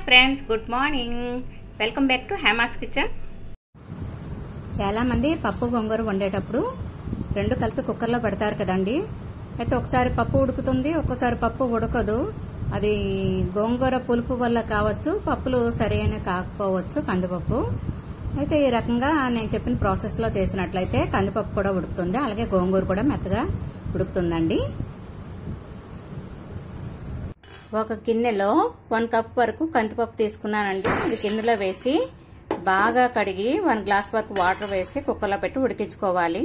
friends good morning welcome back to Hema's kitchen చాలా మంది పప్పు గొంగూర వండేటప్పుడు రెండు కలిపి కుక్కర్లో పెడతారు కదండి అయితే ఒకసారి పప్పు ఉడుకుతుంది ఒక్కోసారి పప్పు ఉడకదు అది గోంగూర పులుపు వల్ల కావచ్చు పప్పులు సరైన కాకపోవచ్చు కందిపప్పు అయితే ఈ రకంగా నేను చెప్పిన ప్రాసెస్ లో చేసినట్లయితే కందిపప్పు కూడా ఉడుకుతుంది అలాగే గోంగూర కూడా మెత్తగా ఉడుకుతుందండి ఒక గిన్నెలో వన్ కప్ వరకు కందిపప్పు తీసుకున్నానండి ఇది గిన్నెలో వేసి బాగా కడిగి వన్ గ్లాస్ వరకు వాటర్ వేసి కుక్కర్లో పెట్టి ఉడికించుకోవాలి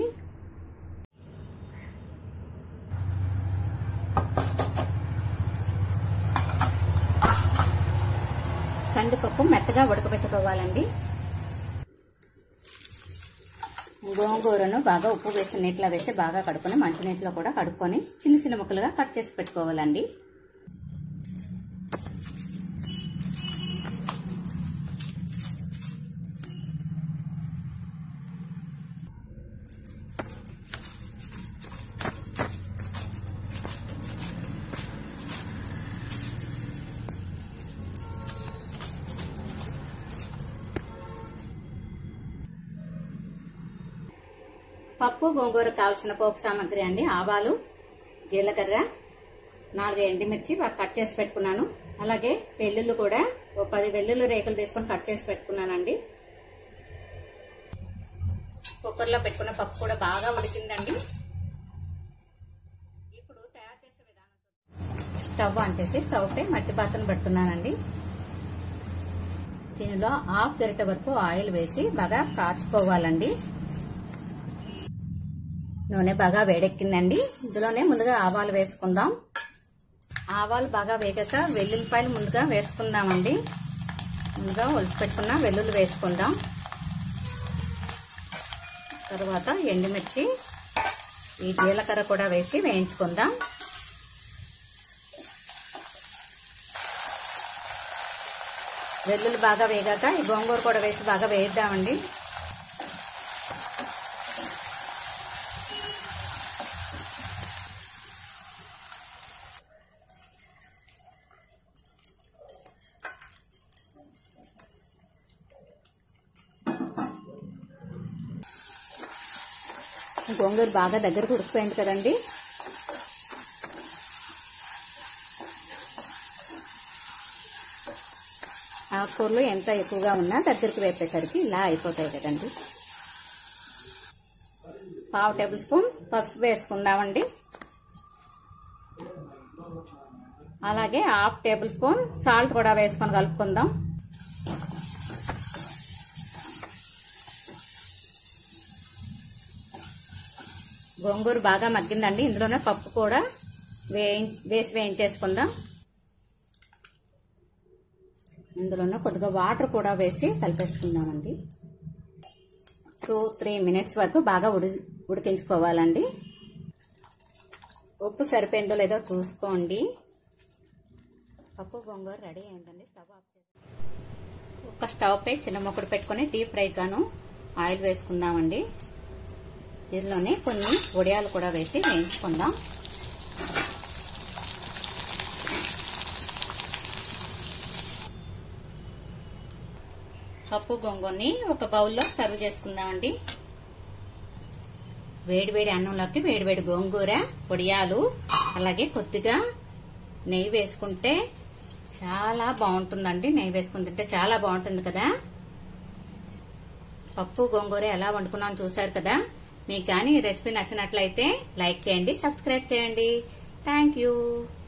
కందిపప్పు మెత్తగా ఉడకబెట్టుకోవాలండి గోంగూరను బాగా ఉప్పు వేసి నీటిలో వేసి బాగా కడుక్కొని మంచినీటిలో కూడా కడుక్కొని చిన్న చిన్న ముక్కలుగా కట్ చేసి పెట్టుకోవాలండి పప్పు గోంగూర కావాల్సిన పోపు సామాగ్రి అండి ఆవాలు జీలకర్ర నాలుగు ఎండిమిర్చి బాగా కట్ చేసి పెట్టుకున్నాను అలాగే వెల్లుల్లి కూడా ఓ పది వెల్లుల్లి రేకులు తీసుకొని కట్ చేసి పెట్టుకున్నానండి కుక్కర్లో పెట్టుకున్న పప్పు కూడా బాగా ఉడికిందండి ఇప్పుడు తయారు చేసే విధానం స్టవ్ ఆన్ చేసి స్టవ్ పై మట్టి పాత్రను పెడుతున్నానండి దీనిలో హాఫ్ గరిట వరకు ఆయిల్ వేసి బాగా కాచుకోవాలండి నూనె బాగా వేడెక్కిందండి ఇందులోనే ముందుగా ఆవాలు వేసుకుందాం ఆవాలు బాగా వేగాక వెల్లుల్లిపాయలు ముందుగా వేసుకుందామండి ముందుగా ఒలిచి పెట్టుకున్న వెల్లుల్లి వేసుకుందాం తర్వాత ఎండుమిర్చి ఈ జీలకర్ర కూడా వేసి వేయించుకుందాం వెల్లుల్లి బాగా వేగాక ఈ గోంగూర కూడా వేసి బాగా వేయిద్దామండి గోంగూర బాగా దగ్గరకు ఉడికిపోయింది కదండి ఆకుకూరలు ఎంత ఎక్కువగా ఉన్నా దగ్గరికి వేపేసరికి ఇలా అయిపోతాయి కదండి పావు టేబుల్ స్పూన్ పసుపు వేసుకుందామండి అలాగే హాఫ్ టేబుల్ స్పూన్ సాల్ట్ కూడా వేసుకొని కలుపుకుందాం గోంగూర బాగా మగ్గిందండి ఇందులోనే పప్పు కూడా వేసి వేయించేసుకుందాం ఇందులోనే కొద్దిగా వాటర్ కూడా వేసి కలిపేసుకుందామండి టూ త్రీ మినిట్స్ వరకు బాగా ఉడి ఉడికించుకోవాలండి ఉప్పు సరిపోయిందో లేదో చూసుకోండి పప్పు గోంగూర రెడీ అయిందండి స్టవ్ ఆఫ్ చేసి ఒక స్టవ్ పై చిన్న మొక్కడు పెట్టుకుని డీప్ ఫ్రై గాను ఆయిల్ వేసుకుందామండి దీనిలోనే కొన్ని వడియాలు కూడా వేసి వేయించుకుందాం పప్పు గొంగుని ఒక బౌల్లో సర్వ్ చేసుకుందామండి వేడివేడి అన్నంలోకి వేడివేడి గోంగూర పొడియాలు అలాగే కొద్దిగా నెయ్యి వేసుకుంటే చాలా బాగుంటుందండి నెయ్యి వేసుకుని తింటే చాలా బాగుంటుంది కదా పప్పు గోంగూర ఎలా వండుకున్నాను చూసారు కదా మీకు కానీ ఈ రెసిపీ నచ్చినట్లయితే లైక్ చేయండి సబ్స్క్రైబ్ చేయండి థ్యాంక్ యూ